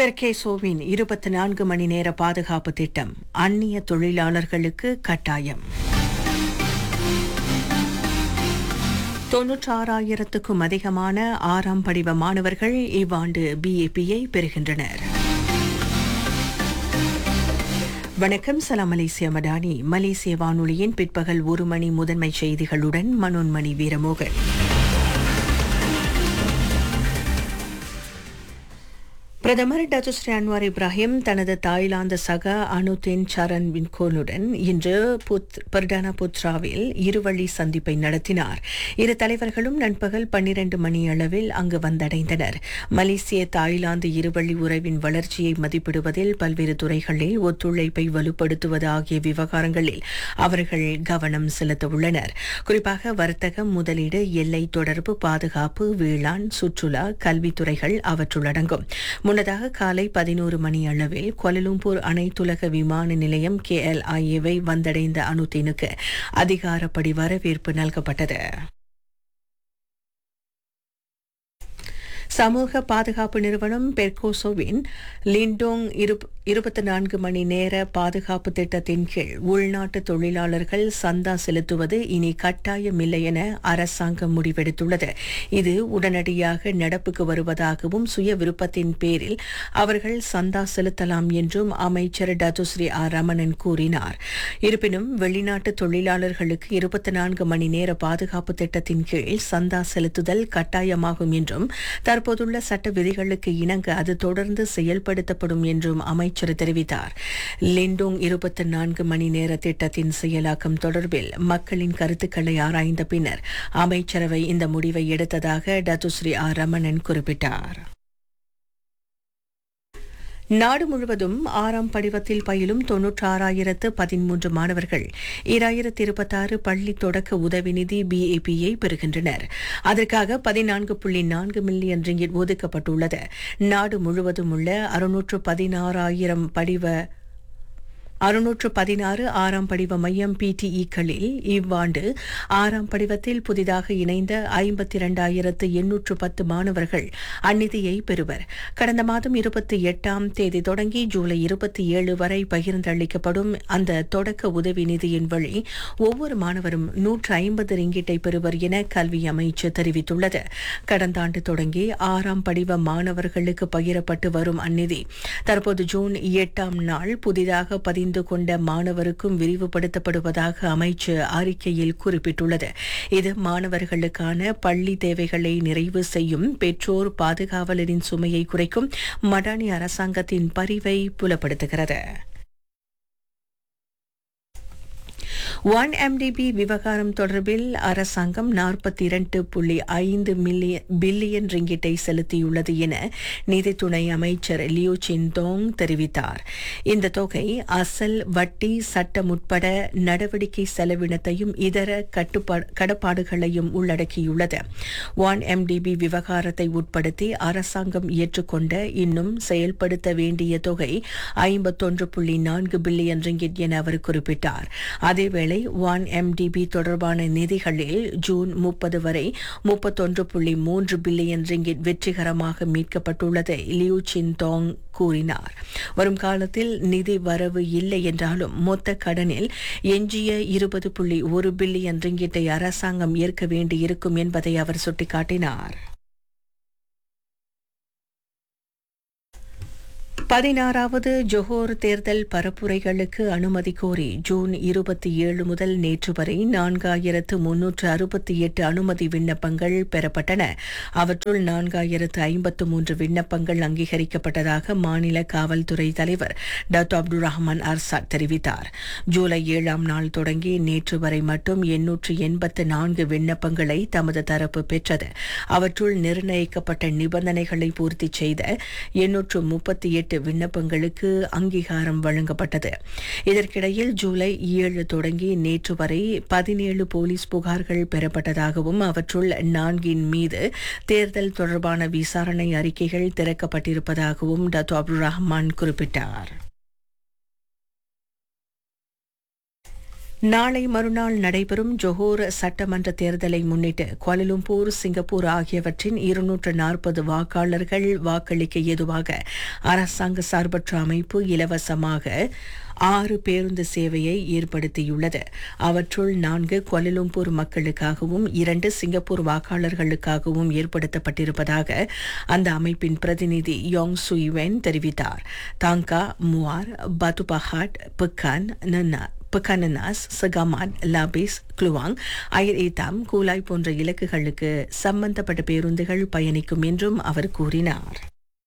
பெர்கேசோவின் இருபத்தி நான்கு மணி நேர பாதுகாப்பு திட்டம் அந்நிய தொழிலாளர்களுக்கு கட்டாயம் தொன்னூற்றாறாயிரத்துக்கும் அதிகமான ஆறாம் படிவ மாணவர்கள் இவ்வாண்டு பிஏபியை பெறுகின்றனர் வணக்கம் சலாம் மலேசிய மடானி மலேசிய வானொலியின் பிற்பகல் ஒரு மணி முதன்மை செய்திகளுடன் மனோன்மணி வீரமோகன் பிரதமர் டத்துஸ்ரீ அன்வார் இப்ராஹிம் தனது தாய்லாந்து சக அனுதீன் சரண் வின்கோனுடன் இன்று புத்- பர்டானா புத்ராவில் இருவழி சந்திப்பை நடத்தினார் இரு தலைவர்களும் நண்பகல் பன்னிரண்டு மணி அளவில் அங்கு வந்தடைந்தனர் மலேசிய தாய்லாந்து இருவழி உறவின் வளர்ச்சியை மதிப்பிடுவதில் பல்வேறு துறைகளில் ஒத்துழைப்பை வலுப்படுத்துவது ஆகிய விவகாரங்களில் அவர்கள் கவனம் செலுத்த உள்ளனர் குறிப்பாக வர்த்தகம் முதலீடு எல்லை தொடர்பு பாதுகாப்பு வேளாண் சுற்றுலா கல்வித்துறைகள் அவற்றுள் அடங்கும் முன்னதாக காலை பதினோரு மணி அளவில் கோலலும்பூர் அனைத்துலக விமான நிலையம் கேஎல்ஐஏவை வந்தடைந்த அனுதீனுக்கு அதிகாரப்படி வரவேற்பு நல்கப்பட்டது சமூக பாதுகாப்பு நிறுவனம் பெர்கோசோவின் லிண்டோங் இருபத்தி நான்கு மணி நேர பாதுகாப்பு திட்டத்தின் கீழ் உள்நாட்டு தொழிலாளர்கள் சந்தா செலுத்துவது இனி கட்டாயமில்லை என அரசாங்கம் முடிவெடுத்துள்ளது இது உடனடியாக நடப்புக்கு வருவதாகவும் சுய விருப்பத்தின் பேரில் அவர்கள் சந்தா செலுத்தலாம் என்றும் அமைச்சர் டத்துஸ்ரீ ஆர் ரமணன் கூறினார் இருப்பினும் வெளிநாட்டு தொழிலாளர்களுக்கு இருபத்தி நான்கு மணி நேர பாதுகாப்பு திட்டத்தின் கீழ் சந்தா செலுத்துதல் கட்டாயமாகும் என்றும் தற்போதுள்ள சட்ட விதிகளுக்கு இணங்க அது தொடர்ந்து செயல்படுத்தப்படும் என்றும் அமைச்சர் தெரிவித்தார் லிண்டோங் இருபத்தி நான்கு மணி நேர திட்டத்தின் செயலாக்கம் தொடர்பில் மக்களின் கருத்துக்களை ஆராய்ந்த பின்னர் அமைச்சரவை இந்த முடிவை எடுத்ததாக டத்துஸ்ரீ ஆர் ரமணன் குறிப்பிட்டார் நாடு முழுவதும் ஆறாம் படிவத்தில் பயிலும் தொன்னூற்றாறாயிரத்து பதிமூன்று மாணவர்கள் இராயிரத்து இருபத்தாறு பள்ளி தொடக்க உதவி நிதி பிஏபியை பெறுகின்றனர் அதற்காக பதினான்கு புள்ளி நான்கு மில்லியன் ரிங்கிட் ஒதுக்கப்பட்டுள்ளது நாடு முழுவதும் உள்ள அறுநூற்று பதினாறாயிரம் படிவ அறுநூற்று பதினாறு ஆறாம் படிவ மையம் பிடிஇக்களில் இவ்வாண்டு ஆறாம் படிவத்தில் புதிதாக இணைந்த ஐம்பத்தி இரண்டாயிரத்து எண்ணூற்று பத்து மாணவர்கள் அந்நிதியை பெறுவர் கடந்த மாதம் இருபத்தி எட்டாம் தேதி தொடங்கி ஜூலை இருபத்தி ஏழு வரை பகிர்ந்தளிக்கப்படும் அந்த தொடக்க உதவி நிதியின் வழி ஒவ்வொரு மாணவரும் நூற்று ஐம்பது ரிங்கிட்டை பெறுவர் என கல்வி அமைச்சு தெரிவித்துள்ளது கடந்த ஆண்டு தொடங்கி ஆறாம் படிவ மாணவர்களுக்கு பகிரப்பட்டு வரும் அந்நிதி தற்போது ஜூன் எட்டாம் நாள் புதிதாக பதிந்து கொண்ட மாணவருக்கும் விரிவுபடுத்தப்படுவதாக அமைச்சு அறிக்கையில் குறிப்பிட்டுள்ளது இது மாணவர்களுக்கான பள்ளி தேவைகளை நிறைவு செய்யும் பெற்றோர் பாதுகாவலரின் சுமையை குறைக்கும் மடானி அரசாங்கத்தின் பரிவை புலப்படுத்துகிறது ஒன் எம்டிபி விவகாரம் தொடர்பில் அரசாங்கம் நாற்பத்தி இரண்டு புள்ளி ஐந்து மில்லியன் பில்லியன் ரிங்கிட்டை செலுத்தியுள்ளது என நிதித்துறை அமைச்சர் லியூ சின்தோங் தெரிவித்தார் இந்த தொகை அசல் வட்டி சட்டம் உட்பட நடவடிக்கை செலவினத்தையும் இதர கட்டுப்பாடு கடப்பாடுகளையும் உள்ளடக்கியுள்ளது ஒன் எம்டிபி விவகாரத்தை உட்படுத்தி அரசாங்கம் ஏற்றுக்கொண்ட இன்னும் செயல்படுத்த வேண்டிய தொகை ஐம்பத்தொன்று புள்ளி நான்கு பில்லியன் ரிங்கிட் என அவர் குறிப்பிட்டார் அதேவேளை ஒன் எம்டிபி தொடர்பான நிதிகளில் ஜூன் முப்பது வரை முப்பத்தொன்று புள்ளி மூன்று பில்லியன் ரிங்கிட் வெற்றிகரமாக மீட்கப்பட்டுள்ளதை லியூ சின்தோங் கூறினார் வரும் காலத்தில் நிதி வரவு இல்லை என்றாலும் மொத்த கடனில் எஞ்சிய இருபது புள்ளி ஒரு பில்லியன் ரிங்கிட்டை அரசாங்கம் ஏற்க வேண்டியிருக்கும் என்பதை அவர் சுட்டிக்காட்டினார் பதினாறாவது ஜொஹோர் தேர்தல் பரப்புரைகளுக்கு அனுமதி கோரி ஜூன் இருபத்தி ஏழு முதல் நேற்று வரை நான்காயிரத்து முன்னூற்று அறுபத்தி எட்டு அனுமதி விண்ணப்பங்கள் பெறப்பட்டன அவற்றுள் நான்காயிரத்து ஐம்பத்து மூன்று விண்ணப்பங்கள் அங்கீகரிக்கப்பட்டதாக மாநில காவல்துறை தலைவர் டாக்டர் அப்துல் ரஹ்மான் அர்சாத் தெரிவித்தார் ஜூலை ஏழாம் நாள் தொடங்கி நேற்று வரை மட்டும் எண்ணூற்று எண்பத்து நான்கு விண்ணப்பங்களை தமது தரப்பு பெற்றது அவற்றுள் நிர்ணயிக்கப்பட்ட நிபந்தனைகளை பூர்த்தி செய்த எண்ணூற்று முப்பத்தி எட்டு விண்ணப்பங்களுக்கு அங்கீகாரம் வழங்கப்பட்டது இதற்கிடையில் ஜூலை ஏழு தொடங்கி நேற்று வரை பதினேழு போலீஸ் புகார்கள் பெறப்பட்டதாகவும் அவற்றுள் நான்கின் மீது தேர்தல் தொடர்பான விசாரணை அறிக்கைகள் திறக்கப்பட்டிருப்பதாகவும் டாக்டர் அப்துல் ரஹ்மான் குறிப்பிட்டார் நாளை மறுநாள் நடைபெறும் ஜொஹோர் சட்டமன்ற தேர்தலை முன்னிட்டு குவாலலும்பூர் சிங்கப்பூர் ஆகியவற்றின் இருநூற்று நாற்பது வாக்காளர்கள் வாக்களிக்க ஏதுவாக அரசாங்க சார்பற்ற அமைப்பு இலவசமாக ஆறு பேருந்து சேவையை ஏற்படுத்தியுள்ளது அவற்றுள் நான்கு குவாலலும்பூர் மக்களுக்காகவும் இரண்டு சிங்கப்பூர் வாக்காளர்களுக்காகவும் ஏற்படுத்தப்பட்டிருப்பதாக அந்த அமைப்பின் பிரதிநிதி யோங் சுய்வென் தெரிவித்தார் தாங்கா முவார் பத்துபஹாட் புக்கான் நன்னா Pekan Nanas Segamat Labis Kluang Ayer Hitam Kulai போன்ற இலக்குகளுக்கு சம்பந்தப்பட்ட பேருந்துகள் பயணிக்கும் என்றும் அவர் கூறினார்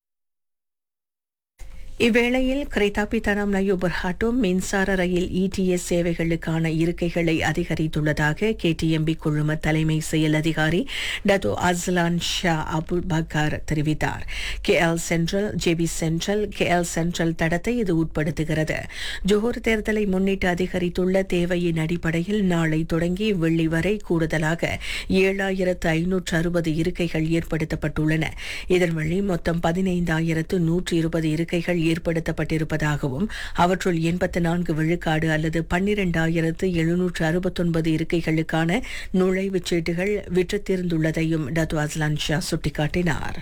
இவ்வேளையில் கிரைதாபித்தனம் நயோ பர்ஹாட்டோ மின்சார ரயில் இடிஎஸ் சேவைகளுக்கான இருக்கைகளை அதிகரித்துள்ளதாக கேடிஎம்பி குழும தலைமை செயல் அதிகாரி Datuk Azlan Shah Abul Bakar தெரிவித்தார் KL Sentral JB Sentral KL Sentral தடத்தை இது உட்படுத்துகிறது ஜோஹர் தேர்தலை முன்னிட்டு அதிகரித்துள்ள தேவையின் அடிப்படையில் நாளை தொடங்கி வெள்ளி வரை கூடுதலாக ஏழாயிரத்து ஐநூற்று அறுபது இருக்கைகள் ஏற்படுத்தப்பட்டுள்ளன இதன் வழி மொத்தம் பதினைந்தாயிரத்து நூற்று இருபது இருக்கைகள் ஏற்படுத்தப்பட்டிருப்பதாகவும் அவற்றுள் எண்பத்து நான்கு விழுக்காடு அல்லது பன்னிரண்டாயிரத்து எழுநூற்று அறுபத்தொன்பது இருக்கைகளுக்கான நுழைவுச் சீட்டுகள் விற்றுத்தீர்ந்துள்ளதையும் டத்து அஸ்லான் ஷா சுட்டிக்காட்டினார்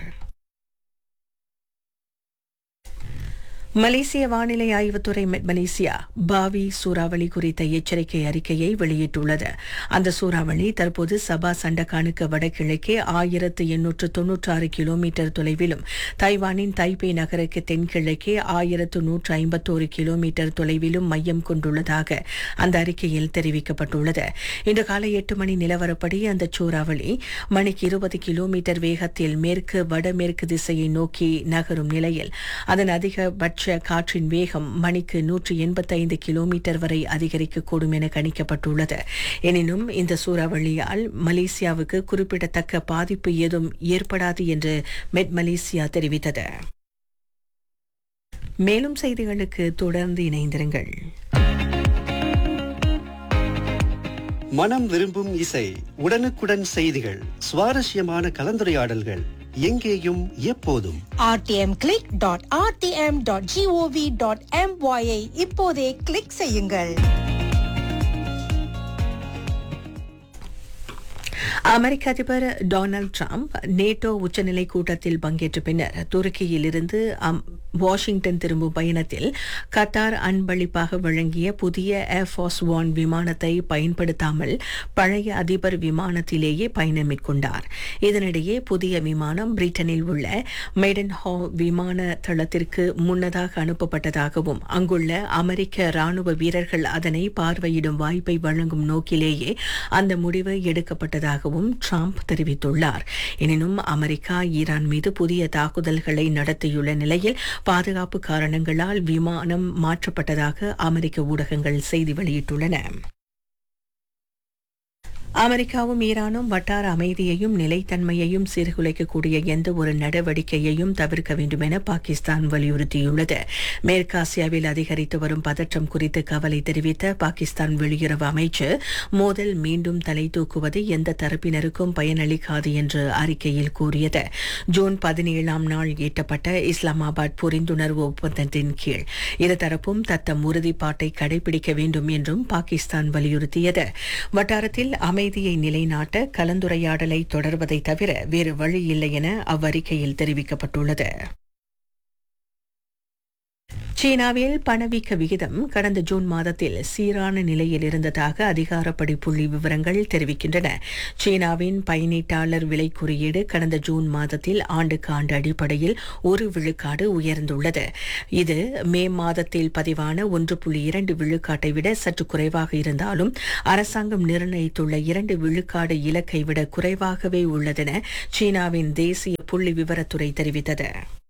மலேசிய வானிலை ஆய்வுத்துறை மெட் மலேசியா பாவி சூறாவளி குறித்த எச்சரிக்கை அறிக்கையை வெளியிட்டுள்ளது அந்த சூறாவளி தற்போது சபா சண்டகானுக்கு வடகிழக்கே ஆயிரத்து எண்ணூற்று தொன்னூற்று ஆறு கிலோமீட்டர் தொலைவிலும் தைவானின் தைப்பே நகருக்கு தென்கிழக்கே ஆயிரத்து நூற்று ஐம்பத்தோரு கிலோமீட்டர் தொலைவிலும் மையம் கொண்டுள்ளதாக அந்த அறிக்கையில் தெரிவிக்கப்பட்டுள்ளது இன்று காலை எட்டு மணி நிலவரப்படி அந்த சூறாவளி மணிக்கு இருபது கிலோமீட்டர் வேகத்தில் மேற்கு வடமேற்கு திசையை நோக்கி நகரும் நிலையில் அதன் அதிகபட்ச காற்றின் வேகம் மணிக்கு நூற்று எண்பத்தைந்து கிலோமீட்டர் வரை அதிகரிக்கக்கூடும் என கணிக்கப்பட்டுள்ளது எனினும் இந்த சூறாவளியால் மலேசியாவுக்கு குறிப்பிடத்தக்க பாதிப்பு ஏதும் ஏற்படாது என்று மெட் மலேசியா தெரிவித்தது மேலும் செய்திகளுக்கு தொடர்ந்து இணைந்திருங்கள் மனம் விரும்பும் இசை உடனுக்குடன் செய்திகள் சுவாரஸ்யமான கலந்துரையாடல்கள் எங்கேயும் எப்போதும் rtm.rtm.gov.my ஐ இப்போதே கிளிக் செய்யுங்கள் அமெரிக்க அதிபர் டொனால்டு டிரம்ப் நேட்டோ உச்சநிலை கூட்டத்தில் பங்கேற்ற பின்னர் துருக்கியில் இருந்து வாஷிங்டன் திரும்பும் பயணத்தில் கத்தார் அன்பளிப்பாக வழங்கிய புதிய ஏர்ஃபோர்ஸ் ஒன் விமானத்தை பயன்படுத்தாமல் பழைய அதிபர் விமானத்திலேயே பயணம் மேற்கொண்டார் இதனிடையே புதிய விமானம் பிரிட்டனில் உள்ள மெய்டன் ஹா விமான தளத்திற்கு முன்னதாக அனுப்பப்பட்டதாகவும் அங்குள்ள அமெரிக்க ராணுவ வீரர்கள் அதனை பார்வையிடும் வாய்ப்பை வழங்கும் நோக்கிலேயே அந்த முடிவு எடுக்கப்பட்டதாகவும் ட்ரம்ப் தெரிவித்துள்ளார் எனினும் அமெரிக்கா ஈரான் மீது புதிய தாக்குதல்களை நடத்தியுள்ள நிலையில் பாதுகாப்பு காரணங்களால் விமானம் மாற்றப்பட்டதாக அமெரிக்க ஊடகங்கள் செய்தி வெளியிட்டுள்ளன அமெரிக்காவும் ஈரானும் வட்டார அமைதியையும் நிலைத்தன்மையையும் சீர்குலைக்கக்கூடிய எந்த ஒரு நடவடிக்கையையும் தவிர்க்க வேண்டும் என பாகிஸ்தான் வலியுறுத்தியுள்ளது மேற்காசியாவில் அதிகரித்து வரும் பதற்றம் குறித்து கவலை தெரிவித்த பாகிஸ்தான் வெளியுறவு அமைச்சர் மோதல் மீண்டும் தலை தூக்குவது எந்த தரப்பினருக்கும் பயனளிக்காது என்று அறிக்கையில் கூறியது ஜூன் பதினேழாம் நாள் எட்டப்பட்ட இஸ்லாமாபாத் புரிந்துணர்வு ஒப்பந்தத்தின் கீழ் இருதரப்பும் தத்தம் உறுதிப்பாட்டை கடைபிடிக்க வேண்டும் என்றும் பாகிஸ்தான் வலியுறுத்தியது வட்டாரத்தில் அமை அமைதியை நிலைநாட்ட கலந்துரையாடலை தொடர்வதை தவிர வேறு வழி இல்லை என அவ்வறிக்கையில் தெரிவிக்கப்பட்டுள்ளது சீனாவில் பணவீக்க விகிதம் கடந்த ஜூன் மாதத்தில் சீரான நிலையில் இருந்ததாக அதிகாரப்படி புள்ளி விவரங்கள் தெரிவிக்கின்றன சீனாவின் பயனீட்டாளர் விலை குறியீடு கடந்த ஜூன் மாதத்தில் ஆண்டுக்கு ஆண்டு அடிப்படையில் ஒரு விழுக்காடு உயர்ந்துள்ளது இது மே மாதத்தில் பதிவான ஒன்று புள்ளி இரண்டு விழுக்காட்டை விட சற்று குறைவாக இருந்தாலும் அரசாங்கம் நிர்ணயித்துள்ள இரண்டு விழுக்காடு இலக்கை விட குறைவாகவே உள்ளதென சீனாவின் தேசிய புள்ளி விவரத்துறை தெரிவித்தது